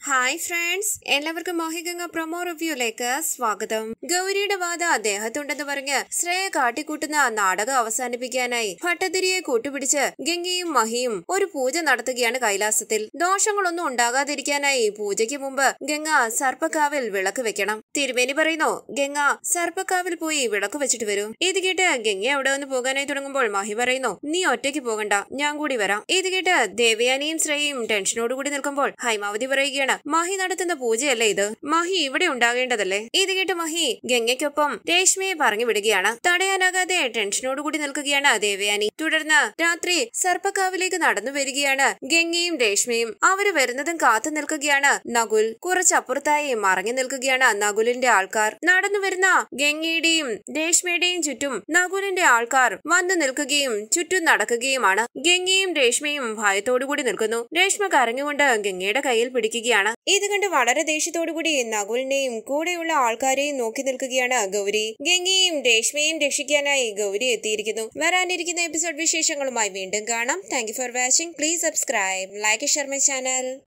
hi friends എല്ലാവർക്കും മോഹിഗംഗ promo റിവ്യൂലേക്ക് സ്വാഗതം ഗൗരിയുടെ വാദ അദ്ദേഹത്തുണ്ടെന്ന് പറഞ്ഞ് ശ്രേയ കാട്ടിക്കൂട്ടുന്ന നാടകം അവസാനിപ്പിക്കാനായി ഭട്ടതിരിയെ കൂട്ടുപിടിച്ച് ഗംഗയും മഹിയും ഒരു പൂജ നടത്തുകയാണ് കൈലാസത്തിൽ ദോഷങ്ങളൊന്നും ഉണ്ടാകാതിരിക്കാനായി പൂജയ്ക്ക് മുമ്പ് ഗംഗ സർപ്പക്കാവിൽ വിളക്ക് വെക്കണം തിരുമേനി പറയുന്നു ഗംഗ സർപ്പക്കാവിൽ പോയി വിളക്ക് വെച്ചിട്ട് വരും ഇത് കേട്ട് ഗംഗ അവിടെ ഒന്ന് പോകാനായി തുടങ്ങുമ്പോൾ മഹി പറയുന്നു നീ ഒറ്റയ്ക്ക് പോകണ്ട ഞാൻ കൂടി വരാം ഇത് കേട്ട് ദേവയാനിയും ശ്രേയയും ടെൻഷനോടുകൂടി നിൽക്കുമ്പോൾ ഹൈമാവതി പറയുകയാണ് മഹി നടത്തുന്ന പൂജയല്ലേ ഇത് മഹി ഇവിടെ ഉണ്ടാകേണ്ടതല്ലേ ഇത് കേട്ട് മഹി ഗംഗയ്ക്കൊപ്പം രേഷ്മയെ പറഞ്ഞു വിടുകയാണ് തടയാനാകാതെ ടെൻഷനോടുകൂടി നിൽക്കുകയാണ് ദേവയാനി തുടർന്ന് രാത്രി സർപ്പക്കാവിലേക്ക് നടന്നു വരികയാണ് ഗംഗയും രേഷ്മയും അവര് വരുന്നതും കാത്തു നിൽക്കുകയാണ് നകുൽ കുറച്ചപ്പുറത്തായി മറഞ്ഞു നിൽക്കുകയാണ് നകുലിന്റെ ആൾക്കാർ നടന്നു വരുന്ന ഗംഗയുടെയും രേഷ്മയുടെയും ചുറ്റും നകുലിന്റെ ആൾക്കാർ വന്നു നിൽക്കുകയും ചുറ്റും നടക്കുകയുമാണ് ഗംഗയും രേഷ്മയും ഭയത്തോടുകൂടി നിൽക്കുന്നു രേഷ്മ കരഞ്ഞുകൊണ്ട് ഗംഗയുടെ കയ്യിൽ പിടിക്കുകയാണ് ഇത് കണ്ട് വളരെ ദേഷ്യത്തോടുകൂടി നകുലിനെയും കൂടെയുള്ള ആൾക്കാരെയും നോക്കി നിൽക്കുകയാണ് ഗൗരി ഗംഗയും രേഷ്മയും രക്ഷിക്കാനായി ഗൗരി എത്തിയിരിക്കുന്നു വരാനിരിക്കുന്ന എപ്പിസോഡ് വിശേഷങ്ങളുമായി വീണ്ടും കാണാം thank for watching please subscribe like share my channel